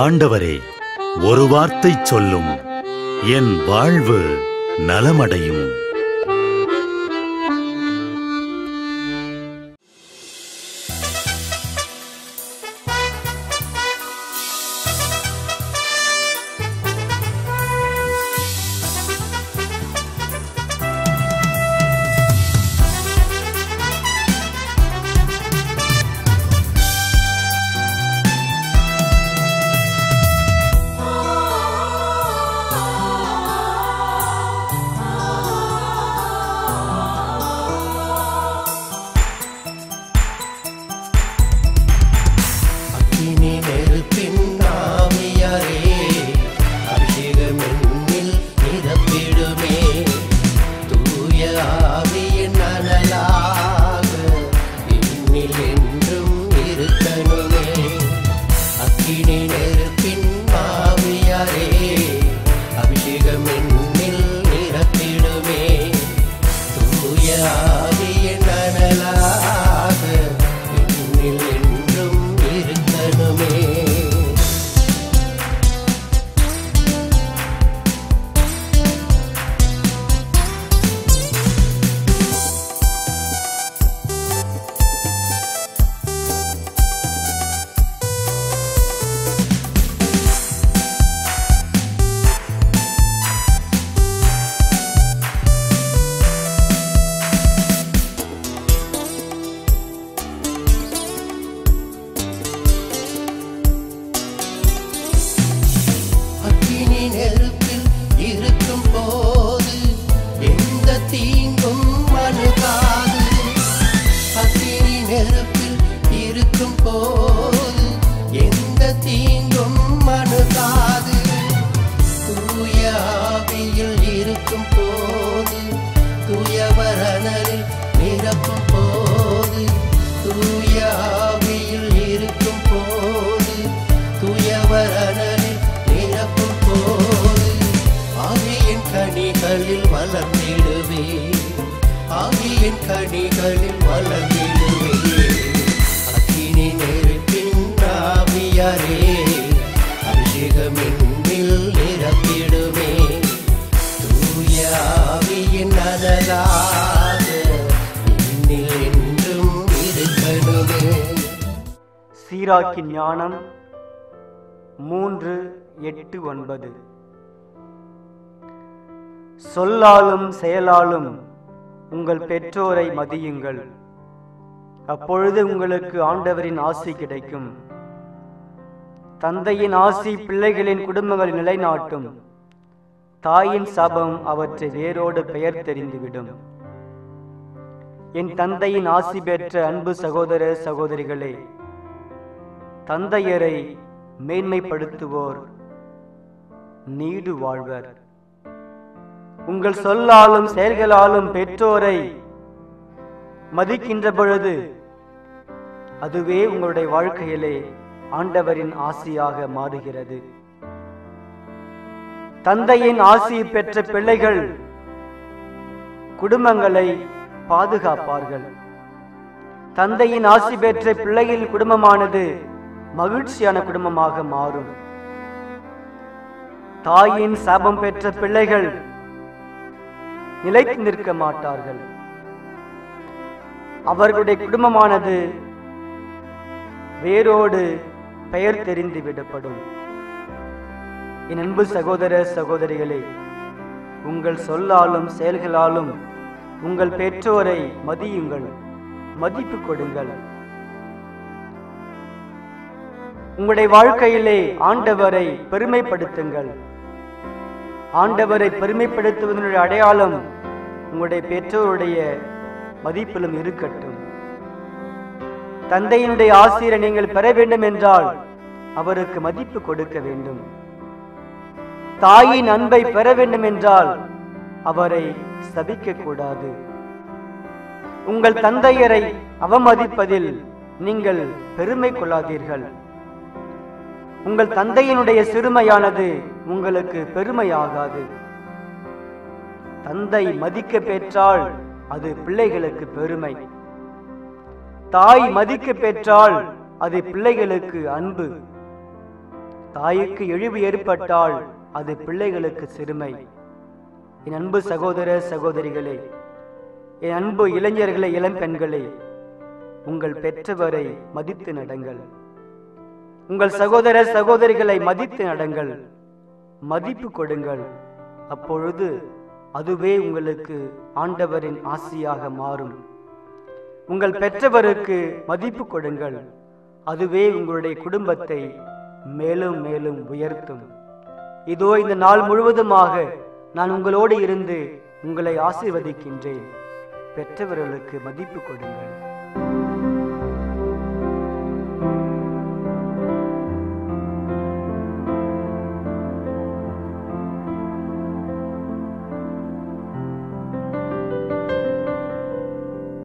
ஆண்டவரே ஒரு வார்த்தை சொல்லும் என் வாழ்வு நலமடையும் அக்கினி நெருப்பின் ஆவியாரே அபிஷேகம் என்னில் நிரப்பிடுமே தூய ஆவியின் அனலாக என்னில் என்றும் இருக்கணுமே அக்கினி நெருப்பின் ஆவியாரே அபிஷேகம் என்னில் நிரப்பிடுமே தூய ஆவியின் அனலாக என்னில் என்றும் இருக்கணுமே அக்கினி நெருப்பில் இருக்கும் போது எந்த தீங்கும் அணுகாது அக்கினி நெருப்பில் இருக்கும் போது எந்த தீங்கும் அணுகாது தூய ஆவியில் இருக்கும் போது தூயவரணரில் நிரப்பும் போது தூய ஆவியில் இருக்கும் போது தூயவரணரில் நிரப்பும் போது ஆவியின் கனிகளில் வளர்ந்திடுவே ஆவியின் கனிகளில் வளர்ந்திடுவே அக்கினி நெருப்பின் ஆவியாரே அபிஷேகம் என்னில் நிரப்பிடுமே தூய ஆவியின் அனலாக என்னில் என்றும் இருக்கணுமே சீராக்கின் ஞானம் மூன்று எட்டு ஒன்பது சொல்லாலும் செயலாலும் உங்கள் பெற்றோரை மதியுங்கள் அப்பொழுது உங்களுக்கு ஆண்டவரின் ஆசி கிடைக்கும் தந்தையின் ஆசி பிள்ளைகளின் குடும்பங்களை நிலைநாட்டும் தாயின் சாபம் அவற்றை வேரோடு பெயர் தெரிந்துவிடும் என் தந்தையின் ஆசி பெற்ற அன்பு சகோதர சகோதரிகளே தந்தையரை மேன்மைப்படுத்துவோர் நீடு வாழ்வர் உங்கள் சொல்லாலும் செயல்களாலும் பெற்றோரை மதிக்கின்ற பொழுது அதுவே உங்களுடைய வாழ்க்கையிலே ஆண்டவரின் ஆசியாக மாறுகிறது தந்தையின் ஆசி பெற்ற பிள்ளைகள் குடும்பங்களை பாதுகாப்பார்கள் தந்தையின் ஆசி பெற்ற பிள்ளைகளின் குடும்பமானது மகிழ்ச்சியான குடும்பமாக மாறும் தாயின் சாபம் பெற்ற பிள்ளைகள் நிலைத்து நிற்க மாட்டார்கள் அவர்களுடைய குடும்பமானது வேரோடு பெயர் தெரிந்து விடப்படும் என் அன்பு சகோதர சகோதரிகளே உங்கள் சொல்லாலும் செயல்களாலும் உங்கள் பெற்றோரை மதியுங்கள் மதிப்பு கொடுங்கள் உங்களுடைய வாழ்க்கையிலே ஆண்டவரை பெருமைப்படுத்துங்கள் ஆண்டவரை பெருமைப்படுத்துவதனுடைய அடையாளம் உங்களுடைய பெற்றோருடைய மதிப்பிலும் இருக்கட்டும் தந்தையினுடைய ஆசிரியரை நீங்கள் பெற வேண்டும் என்றால் அவருக்கு மதிப்பு கொடுக்க வேண்டும் தாயின் அன்பை பெற வேண்டும் என்றால் அவரை சபிக்க கூடாது உங்கள் தந்தையரை அவமதிப்பதில் நீங்கள் பெருமை கொள்ளாதீர்கள் உங்கள் தந்தையினுடைய சிறுமையானது உங்களுக்கு பெருமையாகாது தந்தை மதிக்க பெற்றால் அது பிள்ளைகளுக்கு பெருமை தாய் மதிக்க பெற்றால் அது பிள்ளைகளுக்கு அன்பு தாய்க்கு இழிவு ஏற்பட்டால் அது பிள்ளைகளுக்கு சிறுமை என் அன்பு சகோதர சகோதரிகளே என் அன்பு இளைஞர்களே இளம் பெண்களே உங்கள் பெற்றவரை மதித்து நடங்கள் உங்கள் சகோதர சகோதரிகளை மதித்து நடங்கள் மதிப்பு கொடுங்கள் அப்பொழுது அதுவே உங்களுக்கு ஆண்டவரின் ஆசியாக மாறும் உங்கள் பெற்றவருக்கு மதிப்பு கொடுங்கள் அதுவே உங்களுடைய குடும்பத்தை மேலும் மேலும் உயர்த்தும் இதோ இந்த நாள் முழுவதுமாக நான் உங்களோடு இருந்து உங்களை ஆசீர்வதிக்கின்றேன் பெற்றவர்களுக்கு மதிப்பு கொடுங்கள்